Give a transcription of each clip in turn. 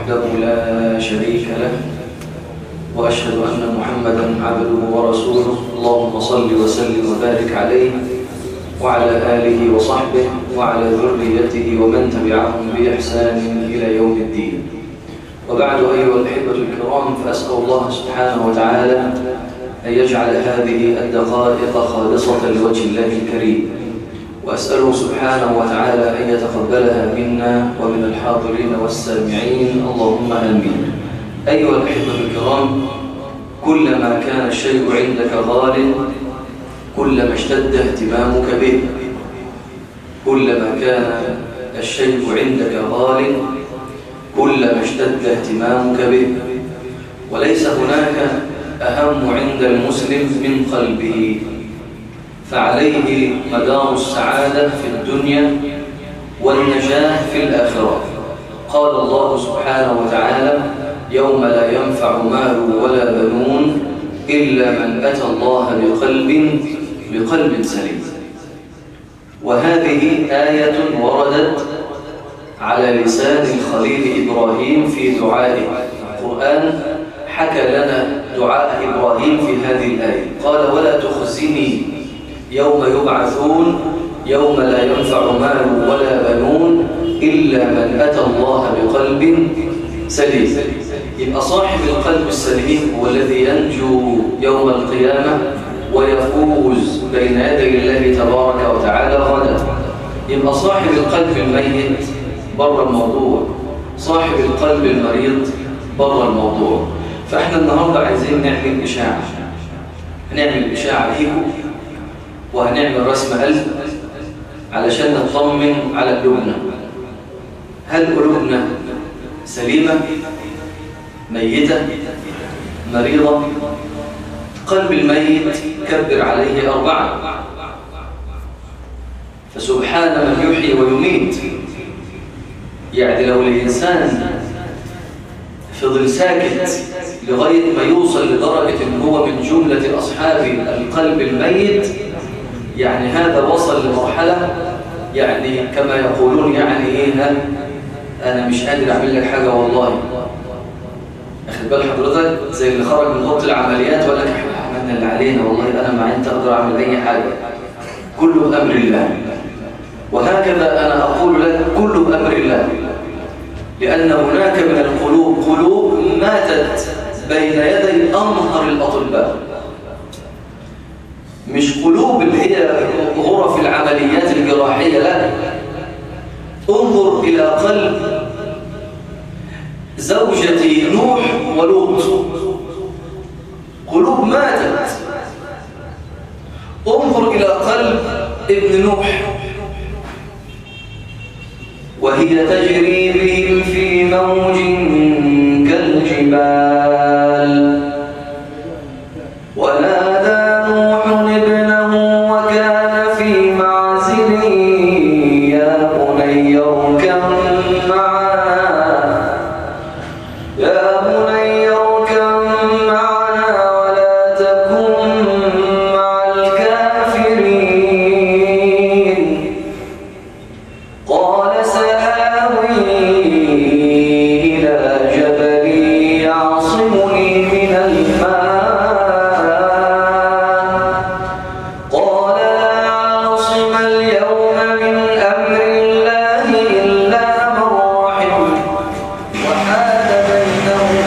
وحده لا شريك له وأشهد أن محمدا عبده ورسوله اللهم صل وسلم وبارك عليه وعلى آله وصحبه وعلى ذريته ومن تبعهم بإحسان إلى يوم الدين وبعد أيها الأحبة الكرام فأسأل الله سبحانه وتعالى أن يجعل هذه الدقائق خالصة لوجه الله الكريم وأسأله سبحانه وتعالى أن يتقبلها منا ومن الحاضرين والسامعين اللهم آمين أيها الأحبة الكرام كلما كان الشيء عندك غال كلما اشتد اهتمامك به كلما كان الشيء عندك غال كلما اشتد اهتمامك به وليس هناك أهم عند المسلم من قلبه فعليه مدار السعادة في الدنيا والنجاة في الآخرة قال الله سبحانه وتعالى يوم لا ينفع مال ولا بنون إلا من أتى الله بقلب بقلب سليم وهذه آية وردت على لسان الخليل إبراهيم في دعائه القرآن حكى لنا دعاء إبراهيم في هذه الآية قال ولا تخزني يوم يبعثون يوم لا ينفع مال ولا بنون إلا من أتى الله بقلب سليم يبقى صاحب القلب السليم هو الذي ينجو يوم القيامة ويفوز بين يدي الله تبارك وتعالى غدا يبقى صاحب القلب الميت بره الموضوع صاحب القلب المريض بره الموضوع فاحنا النهارده عايزين نعمل إشاعة هنعمل إشاعة ليكم وهنعمل رسم قلب علشان نطمن على قلوبنا هل قلوبنا سليمة ميتة مريضة قلب الميت كبر عليه أربعة فسبحان من يحيي ويميت يعني لو الإنسان فضل ساكت لغاية ما يوصل لدرجة أن هو من جملة أصحاب القلب الميت يعني هذا وصل لمرحلة يعني كما يقولون يعني إيه أنا مش قادر أعمل لك حاجة والله أخذ بال حضرتك زي اللي خرج من غرفة العمليات وقال لك احنا عملنا اللي علينا والله أنا ما أنت أقدر أعمل أي حاجة كله بأمر الله وهكذا أنا أقول لك كله بأمر الله لأن هناك من القلوب قلوب ماتت بين يدي أمهر الأطباء مش قلوب اللي هي غرف العمليات الجراحية لا انظر إلى قلب زوجة نوح ولوط قلوب ماتت انظر إلى قلب ابن نوح وهي تجري بهم في موج كالجبال ونادى نوح ابنه وكان في معزل يا بني اركب معنا يا بني اركب معنا ولا تكن مع الكافرين قال سآوي إلى جبل يعصمني من الماء قال لا عاصم اليوم من أمر الله إلا من رحم وحال بينهما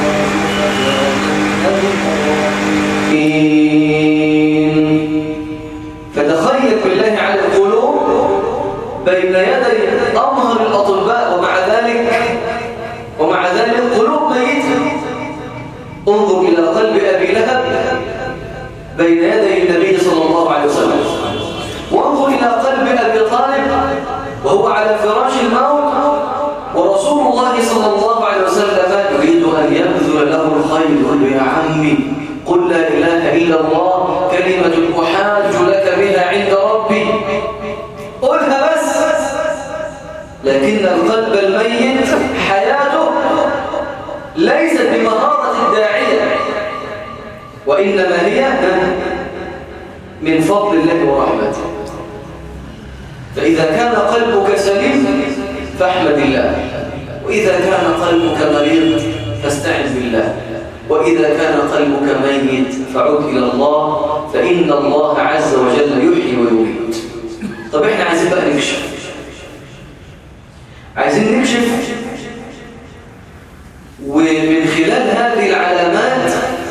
فتخيل بالله على القلوب بين يدي أمهر الأطباء ومع ذلك ومع ذلك قلوب ميتة انظر إلى قلب أبي لهب بين يدي النبي صلى الله عليه وسلم وانظر إلى قلب أبي طالب وهو على فراش الموت ورسول الله صلى الله عليه وسلم يريد أن يبذل له الخير يقول له يا عمي قل لا إله إلا الله كلمة أحاج لك بها عند ربي قلها بس لكن القلب الميت حياته ليست بمهارة الداعية وإنما هي من فضل الله ورحمته فإذا كان قلبك سليم فاحمد الله وإذا كان قلبك مريض فاستعن بالله وإذا كان قلبك ميت فعد إلى الله فإن الله عز وجل يحيي ويميت طب احنا عايزين بقى نكشف عايزين نكشف ومن خلال هذه العلامات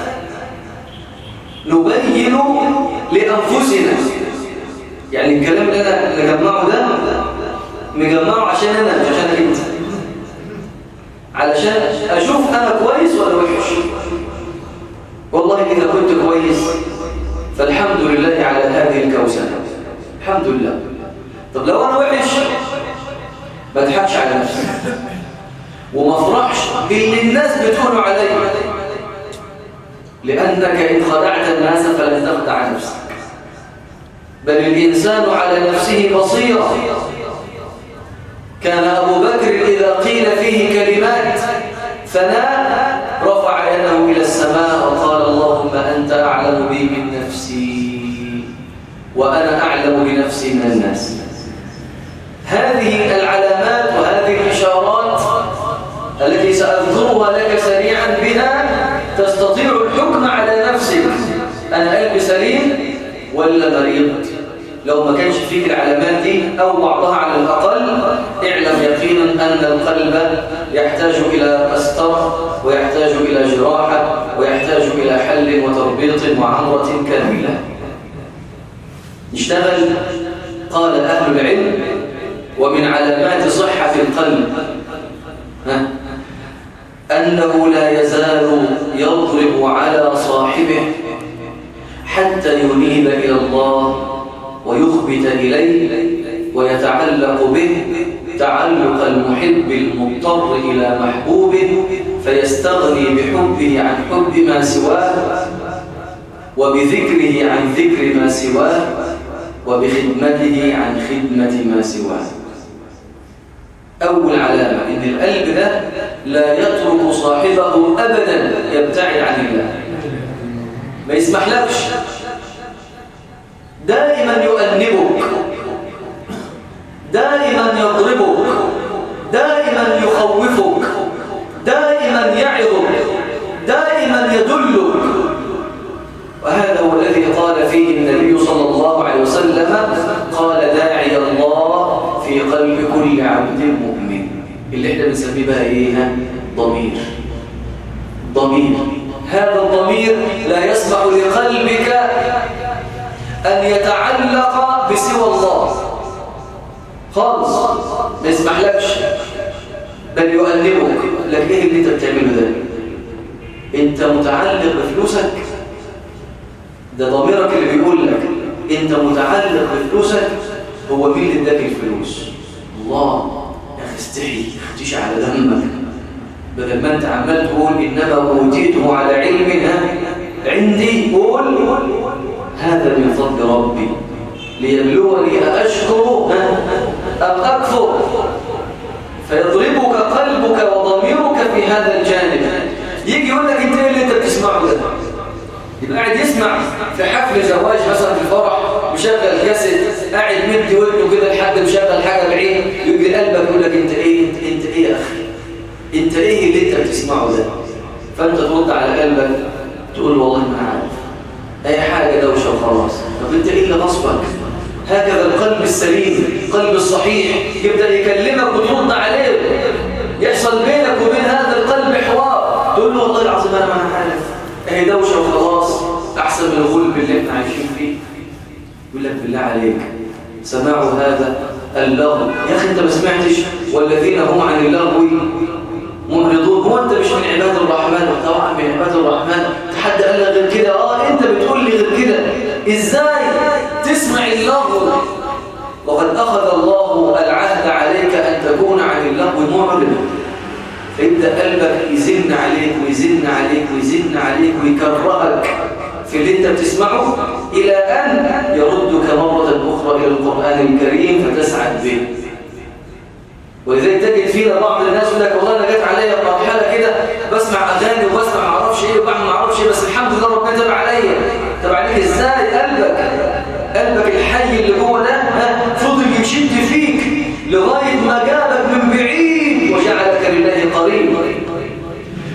نبين لأنفسنا يعني الكلام اللي أنا نجمعه ده مجمعه عشان أنا مش عشان أنت علشان أشوف أنا كويس ولا وحش والله إذا كنت كويس فالحمد لله على هذه الكوسنة الحمد لله طب لو أنا وحش ما تضحكش على نفسك وما افرحش باللي الناس بتقولوا علي لأنك إن خدعت الناس فلن تخدع نفسك بل الإنسان على نفسه بصيرة كان أبو بكر إذا قيل فيه كلمات فناء رفع يده إلى السماء وقال اللهم أنت أعلم بي من نفسي وأنا أعلم بنفسي من الناس هذه العلامات وهذه الإشارات التي سأذكرها لك سريعا بها تستطيع الحكم على نفسك أنا قلبي سليم ولا مريض لو ما كانش فيك العلامات دي أو بعضها على الأقل اعلم يقينا أن القلب يحتاج إلى أسطر ويحتاج إلى جراحة ويحتاج إلى حل وتربيط وعمرة كاملة نشتغل قال أهل العلم ومن علامات صحة القلب ها أنه لا يزال يضرب على صاحبه حتى ينيب إلى الله ويخبت إليه ويتعلق به تعلق المحب المضطر إلى محبوبه فيستغني بحبه عن حب ما سواه وبذكره عن ذكر ما سواه وبخدمته عن خدمة ما سواه أول علامة إن القلب ده لا يترك صاحبه أبدا يبتعد عن الله ما يسمحلكش دائما يؤنبك دائما يضربك دائما يخوفك دائما يعظك دائما يدلك وهذا هو الذي قال فيه النبي صلى الله عليه وسلم قال داعي الله في قلب كل عبد مؤمن اللي احنا بنسميه بقى ايه ضمير ضمير هذا الضمير لا يسمح لقلبك أن يتعلق بسوى الله خالص ما يسمح لكش بل يؤلمك لك ايه اللي انت بتعمله ده انت متعلق بفلوسك ده ضميرك اللي بيقول لك انت متعلق بفلوسك هو مين اللي اداك الفلوس الله يا اخي استحي اختيش على دمك بدل ما انت عمال تقول انما اوتيته على علم عندي قول هذا من فضل ربي ليبلوني أشكر أم أكفر فيضربك قلبك وضميرك في هذا الجانب يجي يقول لك انت ايه اللي انت بتسمعه ده يبقى قاعد يسمع في حفل زواج مثلا في فرح مشغل كاسيت قاعد مدي ودنه كده لحد مشغل حاجه بعيد يجي قلبك يقول لك انت ايه انت, انت ايه يا اخي انت ايه اللي انت بتسمعه ده فانت ترد على قلبك تقول والله ما عارف اي حاجه دوشه وخلاص طب انت ايه اللي غصبك هكذا القلب السليم القلب الصحيح يبدا يكلمك وترد عليه يحصل بينك وبين هذا القلب حوار تقول له والله العظيم انا ما انا عارف اهي دوشه وخلاص احسن من الغلب اللي احنا عايشين فيه يقول لك بالله عليك سمعوا هذا اللغو يا اخي انت ما سمعتش والذين هم عن اللغو معرضون هو انت مش من عباد الرحمن طبعا من عباد الرحمن حد قال لك غير كده اه انت بتقول لي غير كده ازاي تسمع اللغو وقد اخذ الله العهد عليك ان تكون عن اللغو معرض فيبدا قلبك يزن عليك ويزن عليك ويزن عليك ويكرهك في اللي انت بتسمعه الى ان يردك مره اخرى الى القران الكريم فتسعد به ولذلك تجد فينا بعض الناس يقول لك والله انا جت عليا مرحله كده بسمع اغاني وبسمع ما اعرفش ايه وبعمل ما اعرفش ايه بس الحمد لله ربنا تابع عليا تابع عليك ازاي قلبك قلبك الحي اللي جوه ده فضل يشد فيك لغايه ما جابك من بعيد وجعلك لله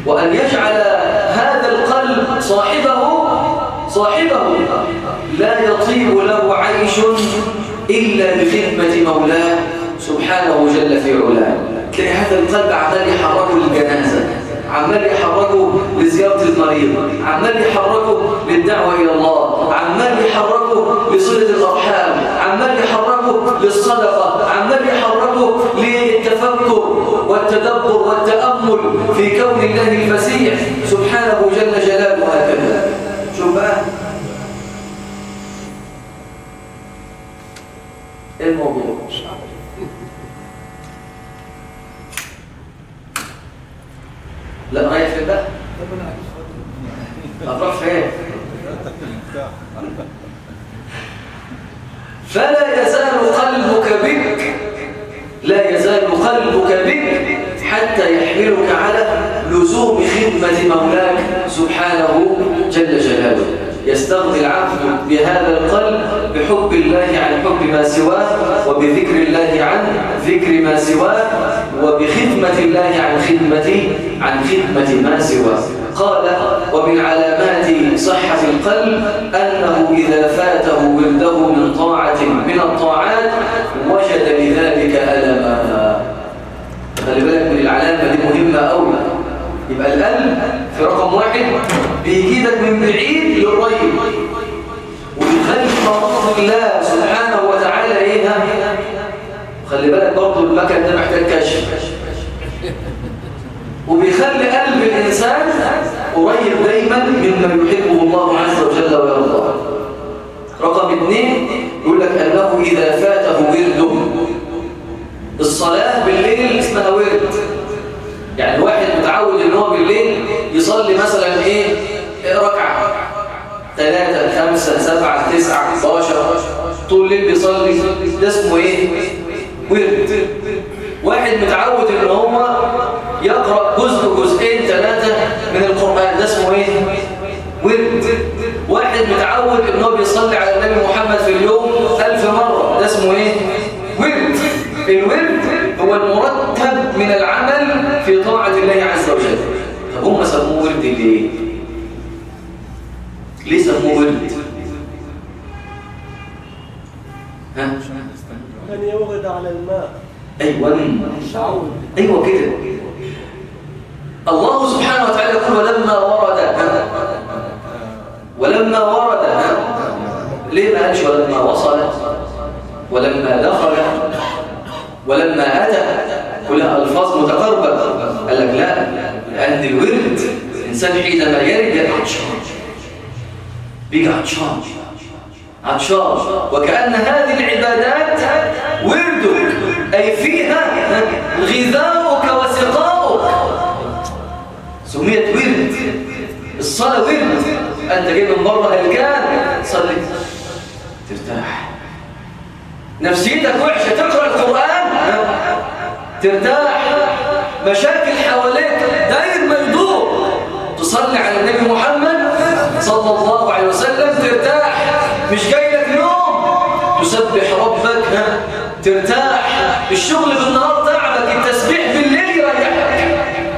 وأن يجعل هذا القلب صاحبه صاحبه لا يطيب له عيش إلا بخدمة مولاه سبحانه جل في علاه تلاقي هذا القلب عمال يحركه للجنازة عمال يحركه لزيارة المريض عمال يحركه للدعوة إلى الله عمال يحركه لصلة الأرحام عمال يحركه للصدقة عمال يحركه للتفكر والتدبر والتأمل في كون الله المسيح سبحانه جل جلاله هكذا شوف بقى ايه الموضوع لا رايح فين بقى هتروح فين فلا يزال قلبك بك لا يزال قلبك بك حتى يحملك على لزوم خدمة مولاك سبحانه جل جلاله يستغني العبد بهذا القلب بحب الله عن حب ما سواه وبذكر الله عن ذكر ما سواه وبخدمة الله عن خدمة عن خدمة ما سواه قال ومن علامات صحة القلب أنه إذا فاته ولده من طاعة من الطاعات وجد لذلك ألما خلي بالك من العلامة دي مهمة أوي يبقى القلب في رقم واحد بيجيدك من بعيد للريب ويخلي مرض الله سبحانه وتعالى ايه خلي بالك برضه المكان ده محتاج كشف وبيخلي قلب الإنسان قريب دايما مما يحبه الله عز وجل ويرضاه رقم اثنين يقول لك أنه إذا فاته ورده الصلاة بالليل اسمها ورد يعني الواحد متعود ان هو بالليل يصلي مثلا ايه ركعة ثلاثة خمسة سبعة تسعة 11 طول الليل بيصلي ده اسمه ايه ورد واحد متعود ان هو يقرأ جزء جزئين ثلاثة من القرآن ده اسمه ايه ورد واحد متعود ان هو بيصلي على النبي محمد في اليوم ألف مرة ده اسمه ايه ورد الورد هو المرتب من العمل في طاعة الله عز وجل هم سموه ورد ليه ليه سموه ورد ها أن يوغد على الماء ايوه شعور ايوه كده الله سبحانه وتعالى يقول ولما ورد ها؟ ولما ورد ها؟ ليه ما قالش ولما وصل ولما دخل ولما اتى كلها الفاظ متقاربه قال لك لا لان الورد الانسان حينما يرد يبقى عطشان بيجي عطشان عطشان وكأن هذه العبادات وردك أي فيها غذاؤك وسقاؤك سميت ورد الصلاة ورد أنت جاي من بره هلكان صلي ترتاح نفسيتك وحشة تقرأ القرآن ترتاح مشاكل حواليك داير ما يدور تصلي على النبي محمد صلى الله عليه وسلم ترتاح مش جاي لك نوم تسبح ربك ها؟ ترتاح الشغل بالنهار تعبك التسبيح بالليل يريحك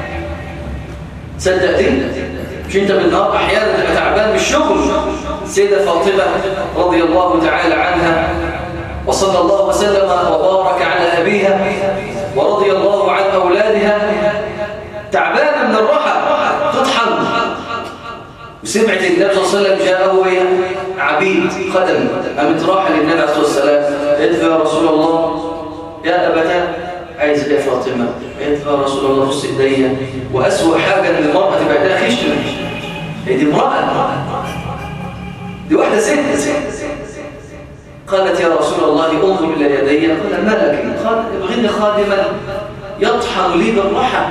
صدق دي مش انت بالنهار احيانا تبقى تعبان من الشغل سيده فاطمه رضي الله تعالى عنها وصلى الله وسلم وبارك على ابيها ورضي الله عن اولادها تعبانه من الرحى تطحن وسمعت النبي صلى الله عليه وسلم جاءه إيه؟ عبيد قدم قامت راحه للنبي عليه الصلاه والسلام قالت له يا رسول الله يا ابتاه عايز ايه يا فاطمه قالت له يا رسول الله بص ايديا واسوء حاجه ان المراه تبقى ايديها خشنه هي دي امراه دي واحده ست قالت يا رسول الله انظر الى يدي قال ما لك قال ابغني خادما يطحن لي بالرحى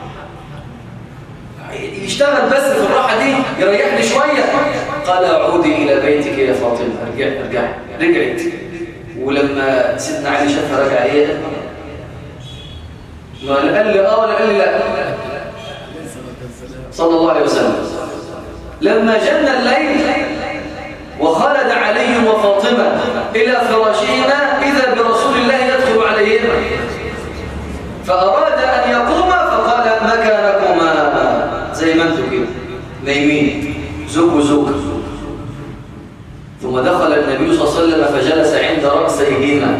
يشتغل بس في الراحة دي يريحني شوية قال عودي إلى بيتك يا فاطمة ارجع ارجع رجعت ولما سيدنا علي شافها رجع ايه قال قال لي اه ولا قال لي لا صلى الله عليه وسلم لما جن الليل وخلد علي وفاطمة إلى فراشهما إذا برسول الله يدخل عليهما فأراد أن يقوم فقال مكانكما نايمين زوج وزوج ثم دخل النبي صلى الله عليه وسلم فجلس عند رأسيهما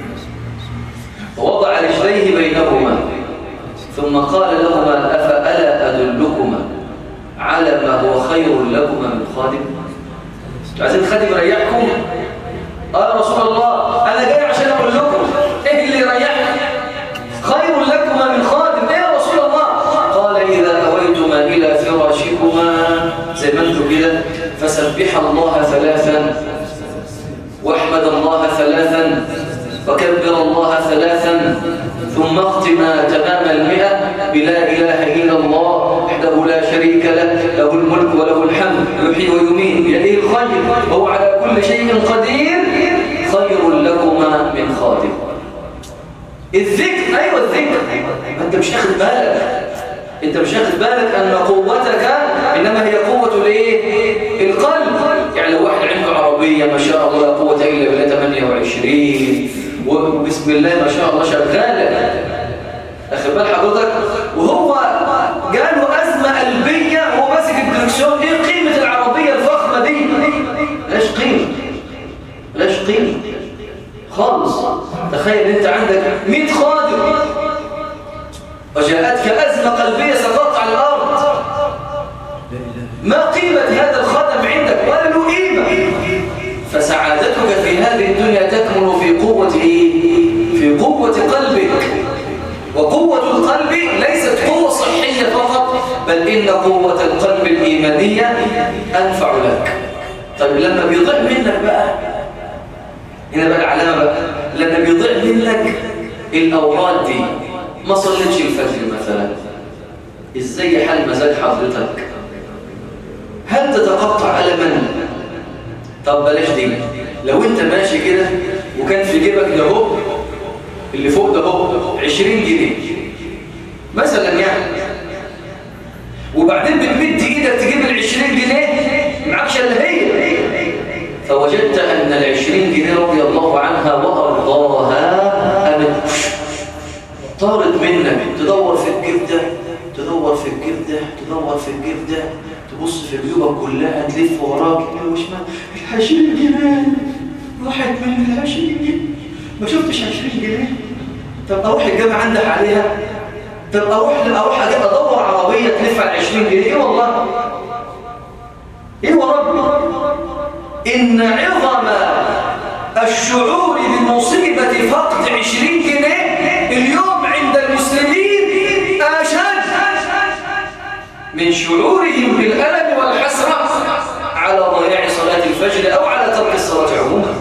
ووضع رجليه بينهما ثم قال لهما أفألا أدلكما على ما هو خير لكما من خادم عايزين خادم يريحكم قال رسول الله أنا جاي عشان أقول لكم إيه اللي يريحكم خير لكما من خادم إيه يا رسول الله قال إذا أويتما إلى فراشكما زي ما انتم كده فسبح الله ثلاثا واحمد الله ثلاثا وكبر الله ثلاثا ثم اختم تمام المئة بلا إله إلا الله وحده لا شريك له له الملك وله الحمد يحيي ويميت بيده الخير وهو على كل شيء قدير خير لكما من خادم الذكر أيوة الذكر أنت مش أخذ بالك أنت مش أخذ بالك أن قوتك إنما هي قوة الإيه؟ القلب يعني لو واحد عنده عربية ما شاء الله لا قوة إلا بالله 28 وبسم الله ما شاء الله شغالة أخذ بال حضرتك وهو جاله أزمة قلبية وهو ماسك الدركسيون إيه قيمة العربية الفخمة دي؟ لاش قيمة لاش قيمة خالص تخيل أنت عندك 100 خادم وجاءتك أزمة قلبية سقطت على الأرض ما قيمة هذا الخاتم عندك ولا له قيمة فسعادتك في هذه الدنيا تكمن في قوة إيه؟ في قوة قلبك وقوة القلب ليست قوة صحية فقط بل إن قوة القلب الإيمانية أنفع لك طيب لما بيضيع منك بقى هنا بقى العلامة بقى لما بيضيع منك الأوراد دي ما صليتش الفجر مثلا ازاي حال مزاج حضرتك هل تتقطع ألما طب بلاش دي لو انت ماشي كده وكان في جيبك ده هو اللي فوق ده هو 20 جنيه مثلا يعني وبعدين بتمد ايدك تجيب ال 20 جنيه معكش الا هي فوجدت ان ال 20 جنيه رضي الله عنها وارضاها قامت طارت منك تدور في الجيب ده تدور في الجيب ده تدور في الجيب ده تبص في جيوبك كلها تلف وراك يمين وشمال ال 20 جنيه راحت من ال 20 جنيه ما شفتش 20 جنيه طب اروح الجامعه عندك عليها طب اروح اروح اجيب ادور عربيه تلف على 20 جنيه ايه والله ايه ورب ان عظم الشعور بمصيبه فقد 20 جنيه اليوم عند المسلمين اشد من شعورهم بالالم والحسره على ضياع صلاه الفجر او على ترك الصلاه عموما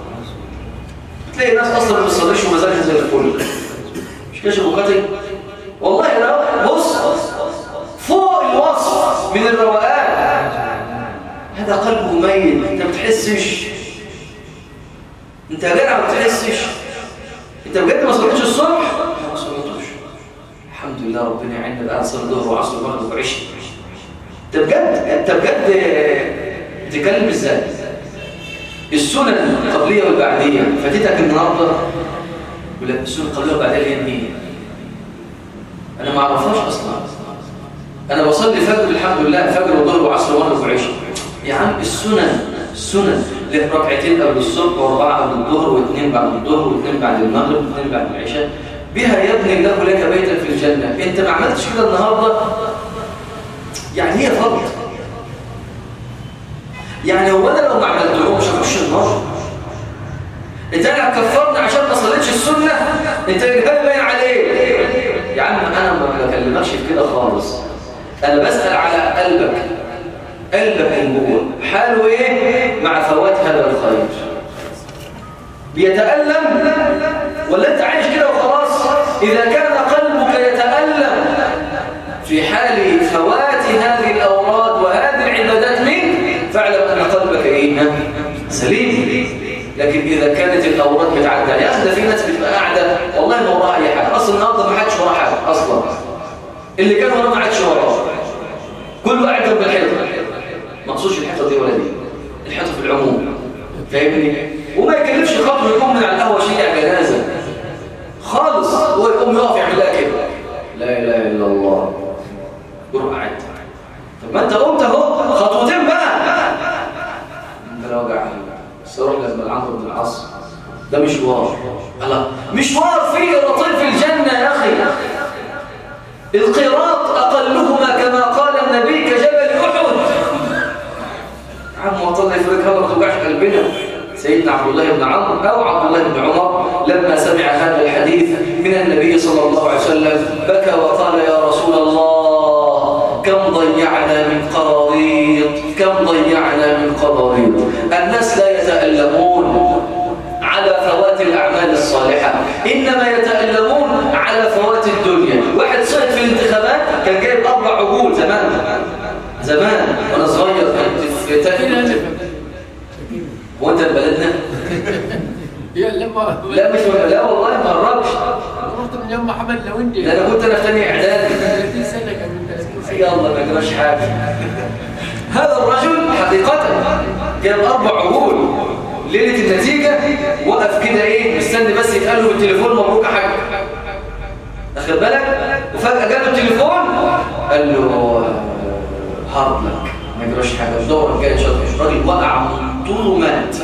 تلاقي ناس اصلا ما بتصليش ومزاجها زي الفل مش كده شبكاتي والله لا بص فوق الوصف من الروقان هذا قلبه ميت انت ما بتحسش انت يا جدع ما بتحسش انت بجد ما صليتش الصبح لا ما صليتوش الحمد لله ربنا يعيننا الان صلاه ظهر وعصر ومغرب وعشاء انت بجد انت بجد بتتكلم ازاي السنن القبليه والبعديه فاتتك النهارده ولا السنن القبليه والبعديه اللي هي مين انا ما اعرفهاش اصلا انا بصلي فجر الحمد لله فجر وظهر وعصر ومغرب وعشاء يا عم السنن السنن له ركعتين قبل الصبح واربعه قبل الظهر واثنين بعد الظهر واثنين بعد المغرب واثنين بعد العشاء بها يبني الله لك بيتا في الجنه انت ما عملتش كده النهارده يعني هي فرض يعني هو انا لو ما عملتهمش هخش النار انت انا كفرني عشان ما صليتش السنه انت الجهاد باين عليك يا عم انا ما بكلمكش في كده خالص انا بسال على قلبك قلبك من جوه حاله ايه مع فوات هذا الخير بيتألم ولا انت عايش كده وخلاص اذا كان قلبك يتألم في حال فوات هذه الاوراد وهذه العبادات منك فاعلم ان قلبك ايه سليم لكن اذا كانت الاوراد بتعدى يا اخي ده في ناس بتبقى قاعده والله ما وراها اي حاجه اصلا النهارده ما حدش وراه حاجه اصلا اللي كان وراه ما عادش وراه كله قاعد جنب الحيطه ما اقصدش الحيطه دي ولا دي الحيطه في العموم فاهمني وما يكلفش خاطره يقوم من على القهوه شيء جنازه خالص هو يقوم يقف يعمل لها كده لا اله الا الله يروح قاعد طب ما انت قمت اهو خطوتين بقى انت لا وجع الصراحه لما العمرو بن العاص ده مشوار الله مشوار فيه لطيف الجنه يا اخي القيراط اقلهما كما قال النبي كجبل احد عم وطلع يفرق هذا ما توجعش قلبنا سيدنا عبد الله بن عمرو او عبد الله بن عمر لما سمع هذا الحديث من النبي صلى الله عليه وسلم بكى وقال يا رسول الله كم ضيعنا من قراريط كم ضيعنا من قراريط الناس لا يتألمون على فوات الأعمال الصالحة إنما يتألمون على فوات الدنيا واحد صعد في الانتخابات كان جايب أربع عقول زمان زمان وأنا صغير كنت في تأكيد هو أنت بلدنا؟ يا لما لا مش لا والله ما قربش رحت من يوم محمد لوندي ده أنا كنت أنا في تاني إعدادي 30 سنه كان من 30 سنه يلا ما جراش حاجة هذا الرجل حقيقة جاب أربع عقول ليلة النتيجة وقف كده إيه مستني بس يتقال له بالتليفون مبروك يا حاج أخد بالك وفجأة جاله التليفون قال له هارد لك ما يجراش حاجة مش دور جاي شاطر الراجل وقع من طوله مات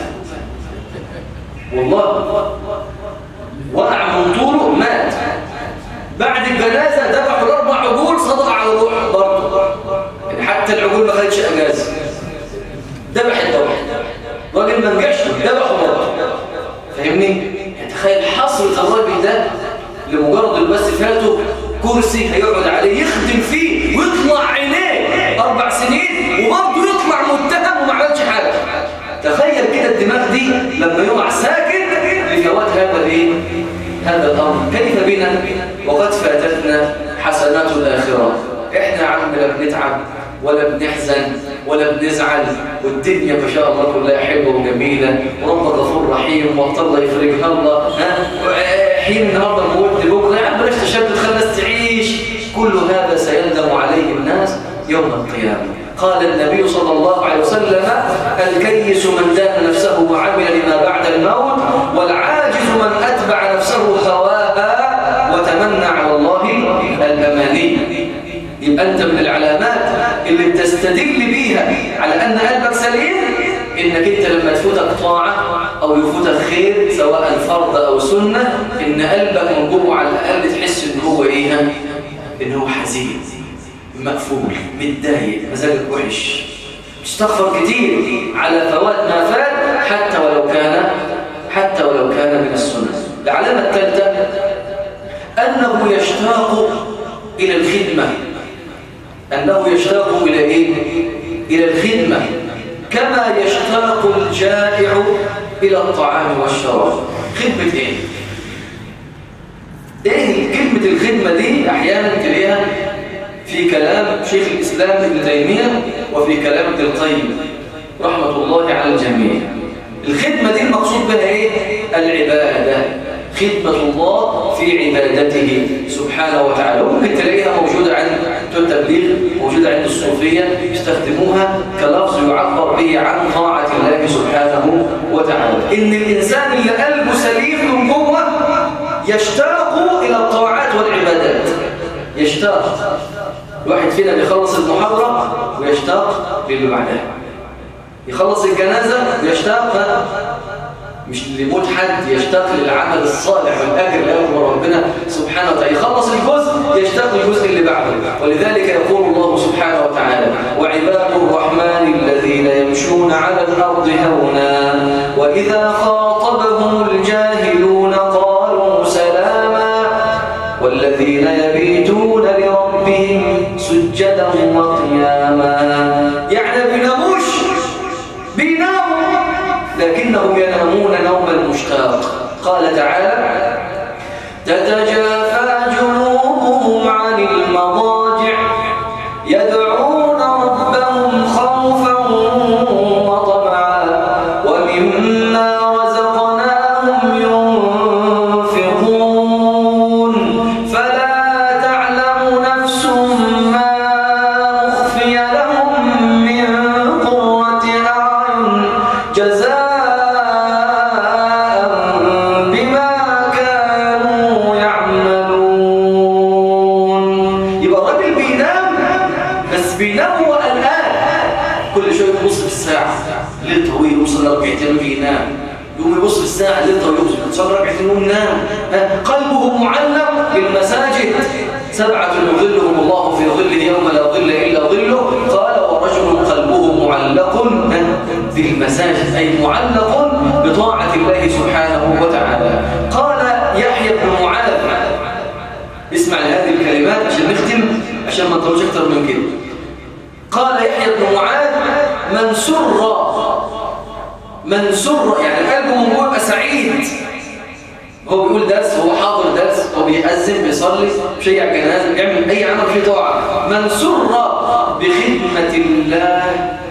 والله وقع من طوله مات بعد الجنازة ذبحوا الأربع عجول صدق على الروح برضه يعني حتى العجول ما خدتش أجازة ذبح الدواء راجل ما نجحش ذبحه برضه فاهمني؟ يعني تخيل حصرة الراجل ده لمجرد بس فاته كرسي هيقعد عليه يخدم فيه ويطلع عينيه أربع سنين وبرضه يطلع متهم وما عملش حاجة تخيل كده الدماغ دي لما يقع ساكت لفوات هذا الايه؟ هذا الأمر كيف بنا وقد فاتتنا حسنات الآخرة إحنا يا عم لا بنتعب ولا بنحزن ولا بنزعل والدنيا ما شاء الله كلها حلوة وجميلة ورب غفور رحيم وقت الله يفرجها الله ها حين النهارده موت بكره يا عم بلاش تشدد خلينا تعيش كل هذا سيندم عليه الناس يوم القيامة قال النبي صلى الله عليه وسلم الكيس من دان نفسه وعمل لما بعد الموت والعاجز من أتبع نفسه هواها وتمنى على الله الأماني يبقى أنت من العلامات اللي بتستدل بيها على أن قلبك سليم إنك أنت لما تفوتك طاعة أو يفوتك خير سواء فرض أو سنة إن قلبك من جوه على الأقل تحس إن هو إيه إن هو حزين مقفول متضايق مزاجك وحش تستغفر كتير على فوات ما فات حتى ولو كان حتى ولو كان من السنة العلامة الثالثة أنه يشتاق إلى الخدمة أنه يشتاق إلى إيه؟ إلى الخدمة كما يشتاق الجائع إلى الطعام والشراب خدمة إيه؟ إيه كلمة الخدمة دي أحيانا تلاقيها في كلام شيخ الإسلام ابن تيمية وفي كلام ابن القيم رحمة الله على الجميع الخدمة دي المقصود بها إيه؟ العبادة خدمة الله في عبادته سبحانه وتعالى ممكن تلاقيها موجودة عند التبليغ موجودة عند الصوفية يستخدموها كلفظ يعبر به عن طاعة الله سبحانه وتعالى إن الإنسان اللي قلبه سليم من جوه يشتاق إلى الطاعات والعبادات يشتاق الواحد فينا بيخلص المحاضرة ويشتاق للي بعدها يخلص الجنازة ويشتاق مش لموت حد يشتاق للعمل الصالح والأجر اللي يأمر ربنا سبحانه وتعالى يخلص الجزء يشتاق للجزء اللي بعده ولذلك يقول الله سبحانه وتعالى وعباد الرحمن الذين يمشون على الأرض هونا وإذا خاطبهم الجاهلون قالوا سلاما والذين يبيتون لربهم سجدا وقياما يعني بيناموش بيناموا لكنهم ينامون نوم المشتاق قال تعالى تتجافى جنوبهم عن المضاجع يدعون ربهم خوفا وطمعا ومما رزقناهم ينفقون فلا تعلم نفس ما أخفي لهم من قرة أعين جزاء بما كانوا يعملون يبقى الراجل بينام بس بينام وقلبه شويه يبص في الساعه ليل طويل يوصل لركعتين ويجي ينام يقوم يبص في الساعه ليل طويل يوصل ركعتين ويقوم ينام ها؟ قلبه معلق بالمساجد سبعه يظلهم الله في ظله يوم لا ظل الا ظله قال ورجل قلبه معلق ها؟ بالمساجد اي معلق بطاعه الله سبحانه وتعالى قال يحيى بن معاذ اسمع لهذه الكلمات عشان نختم عشان ما نطولش اكتر من كده قال يحيى بن معاذ من سر من سر يعني قلبه من جوه يبقى سعيد هو بيقول درس هو حاضر درس هو بيأذن بيصلي بيشيع جنازه بيعمل اي عمل فيه طاعه من سر بخدمه الله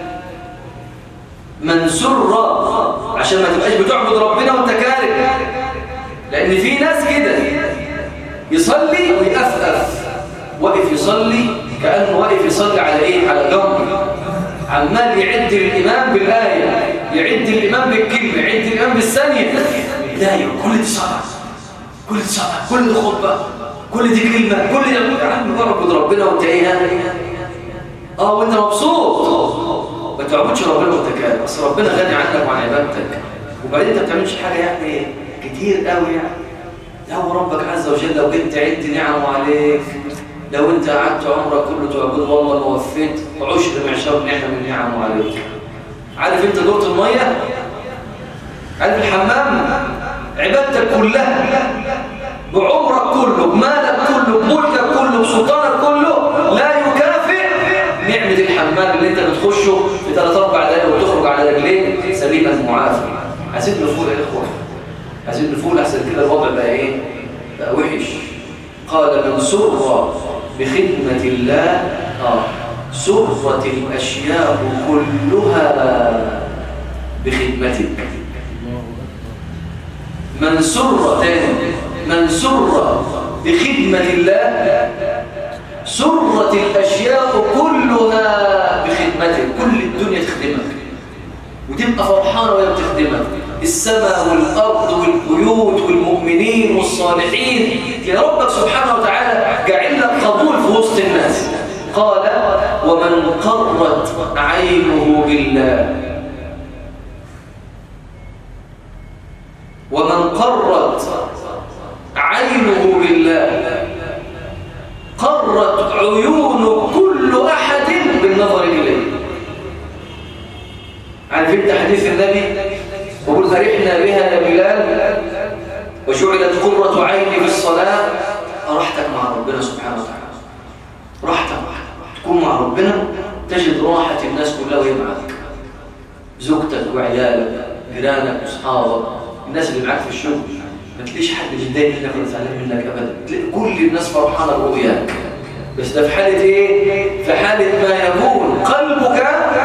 من سر عشان ما تبقاش بتعبد ربنا وانت كاره لان في ناس كده يصلي ويأفأف واقف يصلي كأنه واقف يصلي على ايه على جمر عمال يعد الإمام بالآية يعد الإمام بالكلمة يعد الإمام بالثانية بداية كل دي صلاة كل دي صلاة كل دي خطبة كل دي كلمة كل دي يا عم اعبد ربنا وانت ايه اه وانت مبسوط ما تعبدش ربنا وانت كاره بس ربنا غني عنك وعن عبادتك وبعدين انت ما بتعملش حاجة يعني كتير قوي يعني لو ربك عز وجل لو جيت تعد نعمه عليك لو انت قعدت عمرك كله تعبد والله ما وفيت عشر معشار نعمه من نعمه عليك عارف انت دورة الميه عارف الحمام عبادتك كلها بعمرك كله بمالك كله بملكك كله بسلطانك كله لا يكافئ نعمه الحمام اللي انت بتخشه في ثلاث اربع دقايق وتخرج على رجليك سليما معافى عايزين نفوق يا اخوان عايزين نفوق احسن كده الوضع بقى ايه بقى وحش قال من سر بخدمة الله آه سرت الأشياء كلها بخدمتك من سر تاني من سر بخدمة الله سرت الأشياء كلها بخدمتك كل الدنيا تخدمك وتبقى فرحانة وهي بتخدمك السماء والأرض والبيوت والمؤمنين والصالحين يا ربك سبحانه وتعالى جعل لك قبول في وسط الناس قال ومن قرت عينه بالله ومن قرت عينه بالله قرت عيون كل أحد بالنظر إليه عارف انت حديث النبي وقل فرحنا بها يا بلال وجعلت قرة عيني في الصلاة راحتك مع ربنا سبحانه وتعالى راحتك تكون مع ربنا تجد راحة الناس كلها وهي معك زوجتك وعيالك جيرانك واصحابك الناس اللي معاك في الشغل ما تلاقيش حد متضايق منك ولا زعلان منك ابدا تلاقي كل الناس فرحانه برؤياك بس ده في حاله ايه في حاله ما يكون قلبك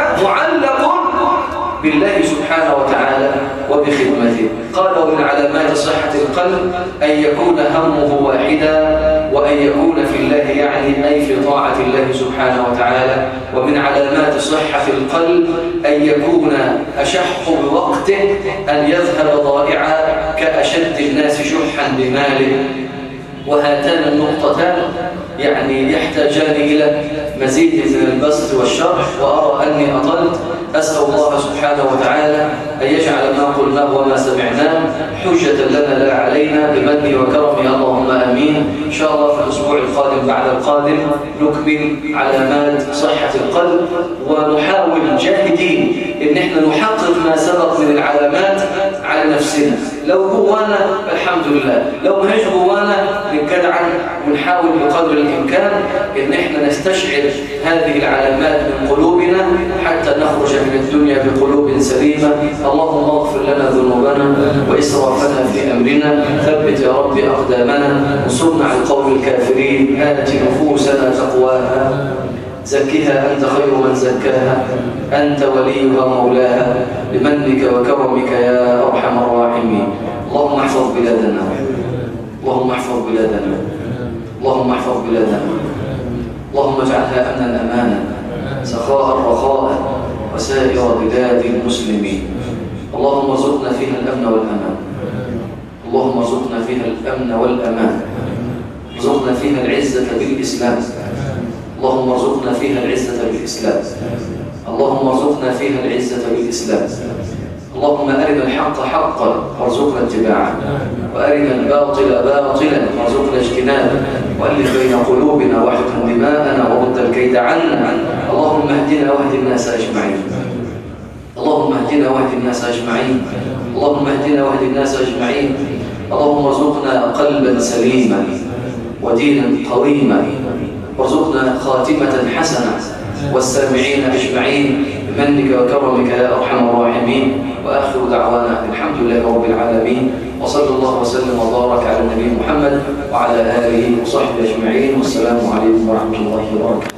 معلق بالله سبحانه وتعالى وبخدمته قال ومن علامات صحة القلب أن يكون همه واحدا وأن يكون في الله يعني أي في طاعة الله سبحانه وتعالى ومن علامات صحة القلب أن يكون أشح بوقته أن يذهب ضائعا كأشد الناس شحا بماله وهاتان النقطتان يعني يحتاجان إلى مزيد من البسط والشرح وأرى أني أطلت أسأل الله سبحانه وتعالى أن يجعل ما قلناه وما سمعناه حجة لنا لا علينا بمنه وكرمه اللهم آمين إن شاء الله في الأسبوع القادم بعد القادم نكمل علامات صحة القلب ونحاول جاهدين إن احنا نحقق ما سبق من العلامات على نفسنا لو جوانا الحمد لله لو ما هيش جوانا نتجدع ونحاول بقدر الإمكان إن احنا نستشعر هذه العلامات من قلوبنا حتى نخرج من الدنيا بقلوب سليمة اللهم اغفر لنا ذنوبنا وإسرافنا في أمرنا ثبت يا رب أقدامنا وانصرنا على القوم الكافرين آت نفوسنا تقواها زكها أنت خير من زكاها أنت وليها مولاها بمنك وكرمك يا أرحم الراحمين اللهم احفظ بلادنا اللهم احفظ بلادنا اللهم احفظ بلادنا اللهم اجعلها أمنا أمانا سخاء رخاء وسائر بلاد المسلمين اللهم ارزقنا فيها الأمن والأمان اللهم ارزقنا فيها الأمن والأمان ارزقنا فيها العزة بالإسلام اللهم ارزقنا فيها العزة بالإسلام الإسلام اللهم ارزقنا فيها العزة بالإسلام اللهم أرنا الحق حقا وارزقنا اتباعه وأرنا الباطل باطلا وارزقنا اجتنابه وألف بين قلوبنا واحكم دماءنا ورد الكيد عنا اللهم اهدنا واهد الناس أجمعين اللهم اهدنا واهد الناس أجمعين اللهم اهدنا واهد الناس أجمعين اللهم ارزقنا قلبا سليما ودينا قويما وارزقنا خاتمة حسنة والسامعين أجمعين بمنك وكرمك يا أرحم الراحمين وآخر دعوانا الحمد لله رب العالمين وصلى الله وسلم وبارك على النبي محمد وعلى آله وصحبه أجمعين والسلام عليكم ورحمة الله وبركاته